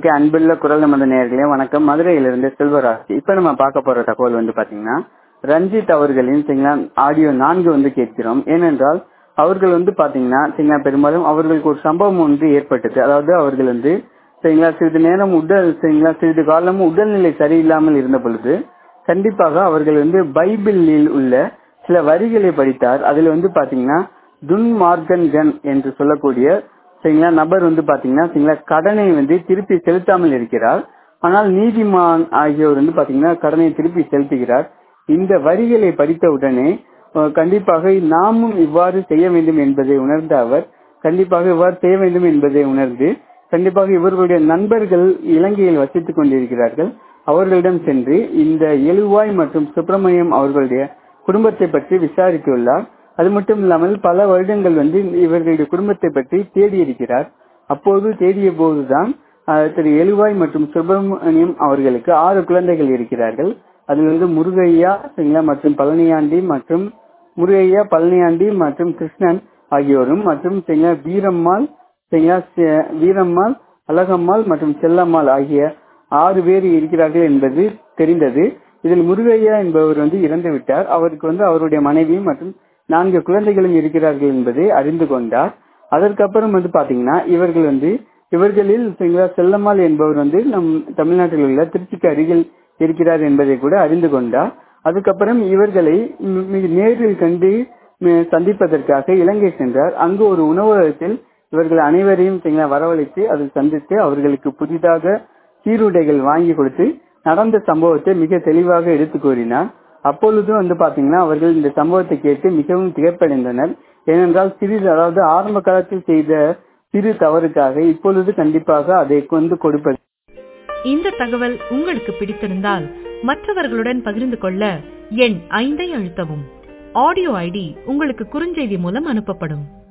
மிக்க அன்புள்ள குரல் நமது நேர்களே வணக்கம் மதுரையிலிருந்து செல்வராஜ் இப்ப நம்ம பார்க்க போற தகவல் வந்து பாத்தீங்கன்னா ரஞ்சித் அவர்களின் சரிங்களா ஆடியோ நான்கு வந்து கேட்கிறோம் ஏனென்றால் அவர்கள் வந்து பாத்தீங்கன்னா சரிங்களா பெரும்பாலும் அவர்களுக்கு ஒரு சம்பவம் ஒன்று ஏற்பட்டது அதாவது அவர்கள் வந்து சரிங்களா சிறிது நேரம் உடல் சரிங்களா சிறிது காலமும் உடல்நிலை சரியில்லாமல் இருந்த பொழுது கண்டிப்பாக அவர்கள் வந்து பைபிளில் உள்ள சில வரிகளை படித்தார் அதுல வந்து பாத்தீங்கன்னா துன் மார்கன் கன் என்று சொல்லக்கூடிய சரிங்களா நபர் வந்து பாத்தீங்கன்னா சரிங்களா கடனை வந்து திருப்பி செலுத்தாமல் இருக்கிறார் ஆனால் நீதிமான் ஆகியோர் வந்து பாத்தீங்கன்னா கடனை திருப்பி செலுத்துகிறார் இந்த வரிகளை படித்த உடனே அஹ், கண்டிப்பாக நாமும் இவ்வாறு செய்ய வேண்டும் என்பதை உணர்ந்த அவர் கண்டிப்பாக இவ்வாறு செய்ய வேண்டும் என்பதை உணர்ந்து கண்டிப்பாக இவர்களுடைய நண்பர்கள் இலங்கையில் வசித்துக் கொண்டிருக்கிறார்கள் அவர்களிடம் சென்று இந்த எழுவாய் மற்றும் சுப்பிரமணியம் அவர்களுடைய குடும்பத்தை பற்றி விசாரித்துள்ளார் அது மட்டும் இல்லாமல் பல வருடங்கள் வந்து இவர்களுடைய குடும்பத்தை பற்றி தேடி இருக்கிறார் அப்போது தேடிய போதுதான் அஹ், திரு எழுவாய் மற்றும் சுப்பிரமணியம் அவர்களுக்கு ஆறு குழந்தைகள் இருக்கிறார்கள் அதில் வந்து முருகையா சரிங்களா மற்றும் பழனியாண்டி மற்றும் முருகையா பழனியாண்டி மற்றும் கிருஷ்ணன் ஆகியோரும் மற்றும் சரிங்களா வீரம்மாள் சரிங்களா செ- வீரம்மாள் அழகம்மாள் மற்றும் செல்லம்மாள் ஆகிய ஆறு பேர் இருக்கிறார்கள் என்பது தெரிந்தது இதில் முருகையா என்பவர் வந்து இறந்து விட்டார் அவருக்கு வந்து அவருடைய மனைவி மற்றும் நான்கு குழந்தைகளும் இருக்கிறார்கள் என்பதை அறிந்து கொண்டார் அதற்கப்புறம் வந்து பாத்தீங்கன்னா இவர்கள் வந்து இவர்களில் சரிங்களா செல்லம்மாள் என்பவர் வந்து நம் தமிழ்நாட்டில் உள்ள திருச்சிக்கு அருகில் இருக்கிறார் என்பதை கூட அறிந்து கொண்டார் அதுக்கப்புறம் இவர்களை மி- மிக நேரில் கண்டு ம- சந்திப்பதற்காக இலங்கை சென்றார் அங்கு ஒரு உணவகத்தில் இவர்கள் அனைவரையும் சரிங்களா வரவழைத்து அதில் சந்தித்து அவர்களுக்கு புதிதாக சீருடைகள் வாங்கி கொடுத்து நடந்த சம்பவத்தை மிக தெளிவாக எடுத்து கூறினார் அப்பொழுது வந்து பாத்தீங்கன்னா அவர்கள் இந்த சம்பவத்தை கேட்டு மிகவும் திகப்படைந்தனர் ஏனென்றால் சிறிது அதாவது ஆரம்ப காலத்தில் செய்த சிறு தவறுக்காக இப்பொழுது கண்டிப்பாக அதை கொண்டு கொடுப்பது இந்த தகவல் உங்களுக்கு பிடித்திருந்தால் மற்றவர்களுடன் பகிர்ந்து கொள்ள எண் ஐந்தை அழுத்தவும் ஆடியோ ஐடி உங்களுக்கு குறுஞ்செய்தி மூலம் அனுப்பப்படும்